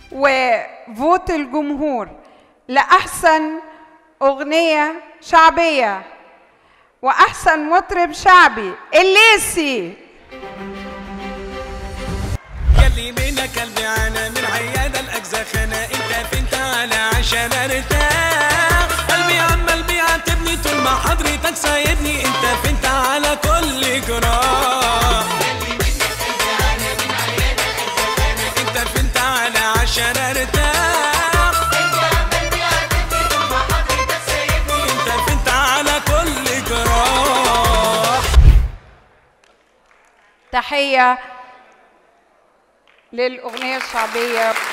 وفوت الجمهور لأحسن أغنية شعبية وأحسن مطرب شعبي الليسي يلي منك قلبي عانى من عيادة الأجزاء خانة انت فين تعالى عشان ارتاح قلبي عمال بيعاتبني طول ما حضرتك سايبني انت فين تعالى كل جراح انت فين تعالى عشان ارتاح انت فين تعالى كل جراح تحية للأغنية الشعبية